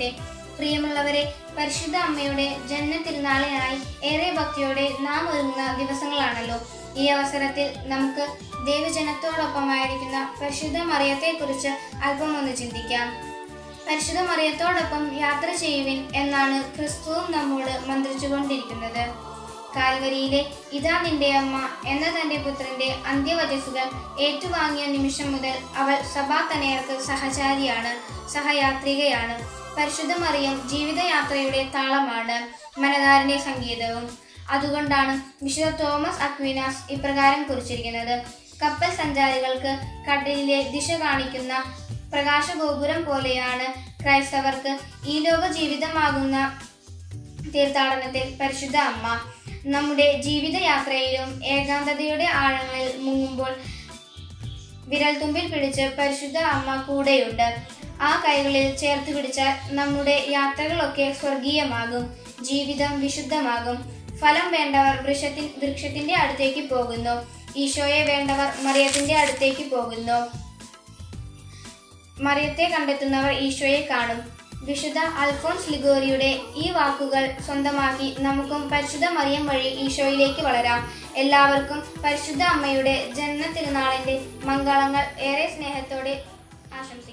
ആകട്ടെ പ്രിയമുള്ളവരെ പരിശുദ്ധ അമ്മയുടെ ജന്മ തിരുനാളിനായി ഏറെ ഭക്തിയോടെ നാം ഒരുങ്ങുന്ന ദിവസങ്ങളാണല്ലോ ഈ അവസരത്തിൽ നമുക്ക് ദൈവജനത്തോടൊപ്പമായിരിക്കുന്ന പരിശുദ്ധ മറിയത്തെക്കുറിച്ച് അല്പം ഒന്ന് ചിന്തിക്കാം പരിശുദ്ധ മറിയത്തോടൊപ്പം യാത്ര ചെയ്യുവിൻ എന്നാണ് ക്രിസ്തുവും നമ്മോട് മന്ത്രിച്ചുകൊണ്ടിരിക്കുന്നത് കാൽവരിയിലെ ഇതാ നിന്റെ അമ്മ എന്ന തന്റെ പുത്രന്റെ അന്ത്യവചസ്സുകൾ ഏറ്റുവാങ്ങിയ നിമിഷം മുതൽ അവൾ സഭാതനയർക്ക് സഹചാരിയാണ് സഹയാത്രികയാണ് പരിശുദ്ധ മറിയം ജീവിതയാത്രയുടെ താളമാണ് മനതാരന്റെ സംഗീതവും അതുകൊണ്ടാണ് വിശുദ്ധ തോമസ് അക്വിനാസ് ഇപ്രകാരം കുറിച്ചിരിക്കുന്നത് കപ്പൽ സഞ്ചാരികൾക്ക് കടലിലെ ദിശ കാണിക്കുന്ന പ്രകാശഗോപുരം പോലെയാണ് ക്രൈസ്തവർക്ക് ഈ ലോക ജീവിതമാകുന്ന തീർത്ഥാടനത്തിൽ പരിശുദ്ധ അമ്മ നമ്മുടെ ജീവിതയാത്രയിലും ഏകാന്തതയുടെ ആഴങ്ങളിൽ മുങ്ങുമ്പോൾ വിരൽത്തുമ്പിൽ പിടിച്ച് പരിശുദ്ധ അമ്മ കൂടെയുണ്ട് ആ കൈകളിൽ ചേർത്ത് പിടിച്ചാൽ നമ്മുടെ യാത്രകളൊക്കെ സ്വർഗീയമാകും ജീവിതം വിശുദ്ധമാകും ഫലം വേണ്ടവർ വൃക്ഷത്തിൻ വൃക്ഷത്തിന്റെ അടുത്തേക്ക് പോകുന്നു ഈശോയെ വേണ്ടവർ മറിയത്തിന്റെ അടുത്തേക്ക് പോകുന്നു മറിയത്തെ കണ്ടെത്തുന്നവർ ഈശോയെ കാണും വിശുദ്ധ അൽഫോൺസ് ലിഗോറിയുടെ ഈ വാക്കുകൾ സ്വന്തമാക്കി നമുക്കും പരിശുദ്ധ മറിയം വഴി ഈശോയിലേക്ക് വളരാം എല്ലാവർക്കും പരിശുദ്ധ അമ്മയുടെ ജന്മ തിരുനാളിന്റെ മംഗളങ്ങൾ ഏറെ സ്നേഹത്തോടെ ആശംസിക്കുന്നു